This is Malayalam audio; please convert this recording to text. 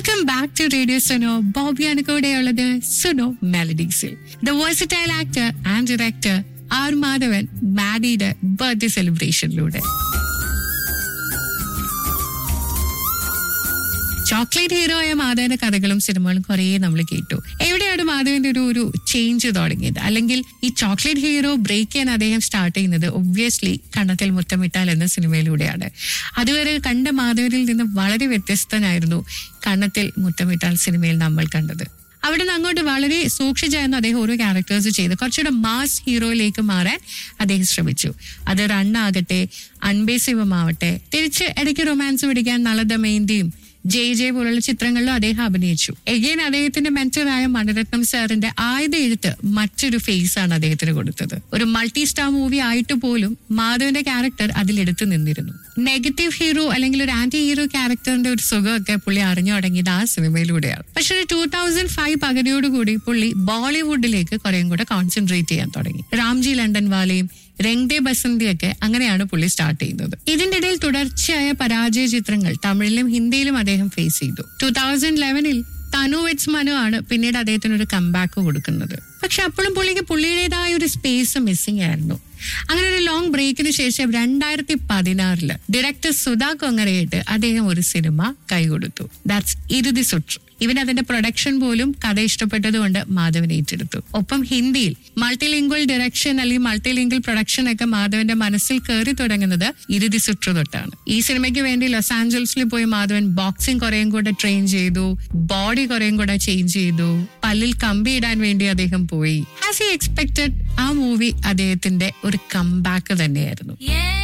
Welcome back to radio Suno ബോബിയാണ് കൂടെയുള്ളത് സുനോ മെലഡീസിൽ the versatile actor and director R Madhavan മാഡിയുടെ ബർത്ത്ഡേ സെലിബ്രേഷനിലൂടെ ചോക്ലേറ്റ് ഹീറോ ആയ മാധവന്റെ കഥകളും സിനിമകളും കുറേ നമ്മൾ കേട്ടു എവിടെയാണ് മാധവന്റെ ഒരു ഒരു ചേഞ്ച് തുടങ്ങിയത് അല്ലെങ്കിൽ ഈ ചോക്ലേറ്റ് ഹീറോ ബ്രേക്ക് ചെയ്യാൻ അദ്ദേഹം സ്റ്റാർട്ട് ചെയ്യുന്നത് ഒബ്വിയസ്ലി കണ്ണത്തിൽ മുത്തമിട്ടാൽ എന്ന സിനിമയിലൂടെയാണ് അതുവരെ കണ്ട മാധവനിൽ നിന്ന് വളരെ വ്യത്യസ്തനായിരുന്നു കണ്ണത്തിൽ മുത്തമിട്ടാൽ സിനിമയിൽ നമ്മൾ കണ്ടത് അവിടെ നിന്ന് അങ്ങോട്ട് വളരെ സൂക്ഷിച്ചായിരുന്നു അദ്ദേഹം ഓരോ ക്യാരക്ടേഴ്സ് ചെയ്ത് കുറച്ചുകൂടെ മാസ് ഹീറോയിലേക്ക് മാറാൻ അദ്ദേഹം ശ്രമിച്ചു അത് റണ്ണാകട്ടെ അൺബേസിവമാവട്ടെ തിരിച്ച് ഇടയ്ക്ക് റൊമാൻസ് പിടിക്കാൻ നളദമയന്തിയും ജയ് ജയ് പോലുള്ള ചിത്രങ്ങളിലും അദ്ദേഹം അഭിനയിച്ചു എഗെയിൻ അദ്ദേഹത്തിന്റെ മെന്ററായ മണിരത്നം സാറിന്റെ ആയുധ എഴുത്ത് മറ്റൊരു ഫേസ് ആണ് അദ്ദേഹത്തിന് കൊടുത്തത് ഒരു മൾട്ടി സ്റ്റാർ മൂവി ആയിട്ട് പോലും മാധവന്റെ ക്യാരക്ടർ അതിലെടുത്ത് നിന്നിരുന്നു നെഗറ്റീവ് ഹീറോ അല്ലെങ്കിൽ ഒരു ആന്റി ഹീറോ ക്യാരക്ടറിന്റെ ഒരു സുഖമൊക്കെ പുള്ളി അറിഞ്ഞു തുടങ്ങിയത് ആ സിനിമയിലൂടെയാണ് പക്ഷെ ഒരു ടൂ തൗസൻഡ് ഫൈവ് പകുതിയോടുകൂടി പുള്ളി ബോളിവുഡിലേക്ക് കുറേയും കൂടെ കോൺസെൻട്രേറ്റ് ചെയ്യാൻ തുടങ്ങി രാംജി ലണ്ടൻ വാലയും രംഗ്ദേ ബസന്തിയൊക്കെ അങ്ങനെയാണ് പുള്ളി സ്റ്റാർട്ട് ചെയ്യുന്നത് ഇതിന്റെ ഇടയിൽ തുടർച്ചയായ പരാജയ ചിത്രങ്ങൾ തമിഴിലും ഹിന്ദിയിലും അദ്ദേഹം ഫേസ് ചെയ്തു ടൂ തൗസൻഡ് ലെവനിൽ തനു വെറ്റ്സ് മനു ആണ് പിന്നീട് അദ്ദേഹത്തിന് ഒരു കംബാക്ക് കൊടുക്കുന്നത് പക്ഷെ അപ്പോഴും പുള്ളിക്ക് പുള്ളിയുടേതായ ഒരു സ്പേസ് മിസ്സിംഗ് ആയിരുന്നു അങ്ങനെ ഒരു ലോങ് ബ്രേക്കിന് ശേഷം രണ്ടായിരത്തി പതിനാറില് ഡയറക്ടർ സുധാ കൊങ്ങരയായിട്ട് അദ്ദേഹം ഒരു സിനിമ കൈകൊടുത്തു ദാറ്റ്സ് ഇരുതി സുട്രു ഇവൻ അതിന്റെ പ്രൊഡക്ഷൻ പോലും കഥ ഇഷ്ടപ്പെട്ടതുകൊണ്ട് മാധവൻ ഏറ്റെടുത്തു ഒപ്പം ഹിന്ദിയിൽ മൾട്ടിലിംഗ്വൽ ഡയറക്ഷൻ അല്ലെങ്കിൽ മൾട്ടിലിംഗ്വൽ പ്രൊഡക്ഷൻ ഒക്കെ മാധവന്റെ മനസ്സിൽ കയറി തുടങ്ങുന്നത് ഇരുതി സുട്രു തൊട്ടാണ് ഈ സിനിമയ്ക്ക് വേണ്ടി ലോസ് ആഞ്ചൽസിൽ പോയി മാധവൻ ബോക്സിംഗ് കുറേയും കൂടെ ട്രെയിൻ ചെയ്തു ബോഡി കുറേയും കൂടെ ചേഞ്ച് ചെയ്തു പല്ലിൽ കമ്പി ഇടാൻ വേണ്ടി അദ്ദേഹം പോയി ആസ് ഹി എക്സ്പെക്ടഡ് ആ മൂവി അദ്ദേഹത്തിന്റെ ഒരു കംബാക്ക് തന്നെയായിരുന്നു Yeah.